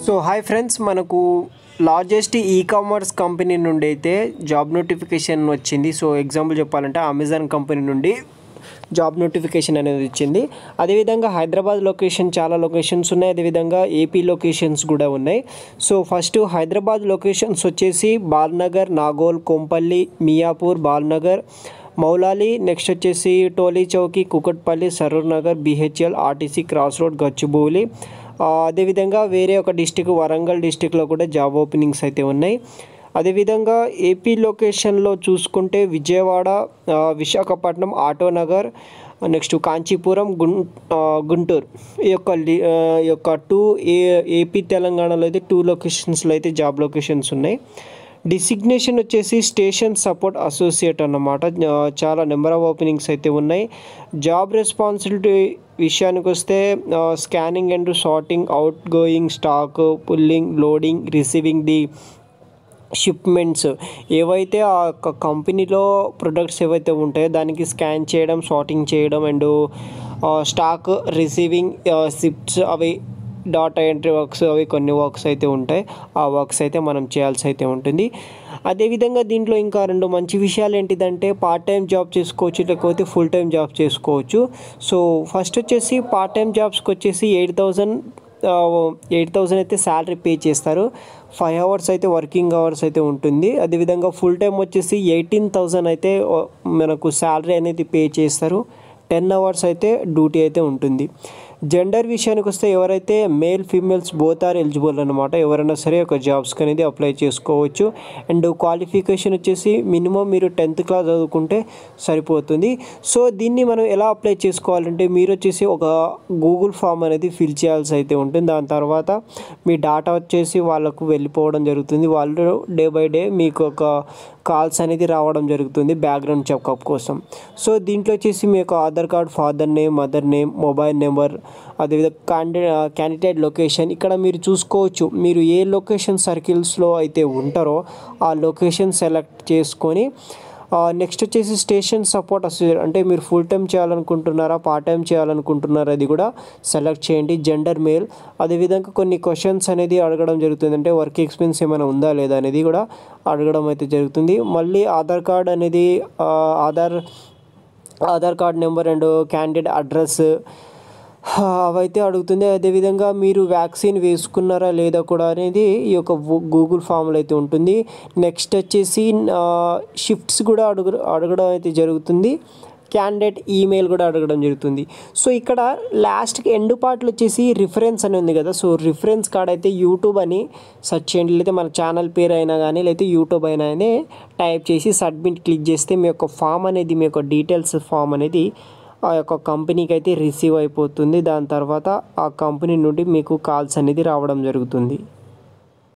so hi friends మనకు largest e commerce company నుండి అయితే జాబ్ నోటిఫికేషన్ వచ్చింది సో ఎగ్జాంపుల్ చెప్పాలంటే అమెజాన్ కంపెనీ నుండి జాబ్ నోటిఫికేషన్ అనేది వచ్చింది అదేవిధంగా హైదరాబాద్ లొకేషన్ చాలా లొకేషన్స్ ఉన్నాయి అదేవిధంగా ఏపీ లొకేషన్స్ కూడా ఉన్నాయి సో ఫస్ట్ హైదరాబాద్ లొకేషన్స్ వచ్చేసి బాల్నగర్ నాగోల్ కొంపల్లి మియాపూర్ బాల్నగర్ మౌలాలి నెక్స్ట్ వచ్చేసి Toli Chowki Kukatpally Saroor Nagar BHEL RTC cross road Gachibowli ఆ, అదేవిధంగా వేరే ఒక డిస్టిక్ వరంగల్ డిస్టిక్లో కూడా జాబ్ ఓపెనింగ్స్ అయితే ఉన్నాయి అదేవిధంగా ఏపీ లొకేషన్లో చూసుకుంటే విజయవాడ ఆ, విశాఖపట్నం ఆటోనగర్ నెక్స్ట్ కాంచీపురం గుం ఆ, గుంటూరు ఈ యొక్క లి- ఆ, ఈ యొక్క టూ ఏ ఏపీ తెలంగాణలో అయితే టూ లొకేషన్స్లో అయితే జాబ్ లొకేషన్స్ ఉన్నాయి డిసిగ్నేషన్ వచ్చేసి స్టేషన్ సపోర్ట్ అసోసియేట్ అన్నమాట ఆ, చాలా నెంబర్ ఆఫ్ ఓపెనింగ్స్ అయితే ఉన్నాయి జాబ్ రెస్పాన్సిబిలిటీ విషయానికి వస్తే scanning and sorting outgoing stock pulling loading receiving the shipments ఏవైతే ఆ యొక్క కంపెనీలో ప్రొడక్ట్స్ ఏవైతే ఉంటాయో దానికి స్కాన్ చేయడం సార్టింగ్ చేయడం అండ్ స్టాక్ రిసీవింగ్ షిప్స్ అవి డాటా ఎంట్రీ వర్క్స్ అవి కొన్ని వర్క్స్ అయితే ఉంటాయి ఆ వర్క్స్ అయితే మనం చేయాల్సి అయితే ఉంటుంది అదేవిధంగా దీంట్లో ఇంకా రెండు మంచి విషయాలు ఏంటిదంటే పార్ట్ టైం జాబ్ చేసుకోవచ్చు లేకపోతే ఫుల్ టైం జాబ్ చేసుకోవచ్చు సో ఫస్ట్ వచ్చేసి పార్ట్ టైం జాబ్స్కి వచ్చేసి ఎయిట్ థౌజండ్ ఎయిట్ థౌజండ్ అయితే శాలరీ పే చేస్తారు ఫైవ్ అవర్స్ అయితే వర్కింగ్ అవర్స్ అయితే ఉంటుంది అదేవిధంగా ఫుల్ టైం వచ్చేసి ఎయిటీన్ థౌజండ్ అయితే ఆ, మనకు శాలరీ అనేది పే చేస్తారు టెన్ అవర్స్ అయితే డ్యూటీ అయితే ఉంటుంది జెండర్ విషయానికి వస్తే ఎవరైతే male females both are eligible అనమాట ఎవరైనా సరే ఒక జాబ్స్కి అనేది అప్లై చేసుకోవచ్చు అండ్ క్వాలిఫికేషన్ వచ్చేసి మినిమం మీరు టెన్త్ క్లాస్ చదువుకుంటే సరిపోతుంది సో దీన్ని మనం ఎలా అప్లై చేసుకోవాలంటే మీరు వచ్చేసి ఒక గూగుల్ ఫామ్ అనేది ఫిల్ చేయాల్సి అయితే ఉంటుంది దాని తర్వాత మీ డాటా వచ్చేసి వాళ్ళకు వెళ్ళిపోవడం జరుగుతుంది వాళ్ళు డే బై డే మీకు ఒక కాల్స్ అనేది రావడం జరుగుతుంది బ్యాక్గ్రౌండ్ చెకప్ కోసం సో దీంట్లో వచ్చేసి మీ యొక్క Aadhaar card father name mother name mobile number అదేవిధంగా క్యాండి క్యాండిడేట్ లొకేషన్ ఇక్కడ మీరు చూసుకోవచ్చు మీరు ఏ లొకేషన్ సర్కిల్స్లో అయితే ఉంటారో ఆ లొకేషన్ సెలెక్ట్ చేసుకొని నెక్స్ట్ వచ్చేసి స్టేషన్ సపోర్ట్ అసోసియేట్ అంటే మీరు ఫుల్ టైం చేయాలనుకుంటున్నారా పార్ట్ టైం చేయాలనుకుంటున్నారా అది కూడా సెలెక్ట్ చేయండి జెండర్ మేల్ అదేవిధంగా కొన్ని క్వశ్చన్స్ అనేది అడగడం జరుగుతుంది అంటే వర్క్ ఎక్స్పీరియన్స్ ఏమైనా ఉందా లేదా అనేది కూడా అడగడం అయితే జరుగుతుంది మళ్ళీ ఆధార్ కార్డ్ అనేది ఆ, Aadhaar Aadhaar card number and candidate address అవైతే అడుగుతుంది అదేవిధంగా మీరు వ్యాక్సిన్ వేసుకున్నారా లేదా కూడా అనేది ఈ యొక్క గూగుల్ ఫామ్లో అయితే ఉంటుంది నెక్స్ట్ వచ్చేసి షిఫ్ట్స్ కూడా అడుగు అడగడం అయితే జరుగుతుంది క్యాండిడేట్ ఈమెయిల్ కూడా అడగడం జరుగుతుంది సో ఇక్కడ లాస్ట్కి ఎండ్ పార్ట్లో వచ్చేసి రిఫరెన్స్ అని ఉంది కదా సో రిఫరెన్స్ కార్డ్ అయితే యూట్యూబ్ అని సెర్చ్ చేయండి లేకపోతే మన ఛానల్ పేరు అయినా కానీ లేకపోతే యూట్యూబ్ అయినా కానీ టైప్ చేసి సబ్మిట్ క్లిక్ చేస్తే మీ యొక్క ఫామ్ అనేది మీ యొక్క డీటెయిల్స్ ఫామ్ అనేది ఆ యొక్క కంపెనీకి అయితే రిసీవ్ అయిపోతుంది దాని తర్వాత ఆ కంపెనీ నుండి మీకు కాల్స్ అనేది రావడం జరుగుతుంది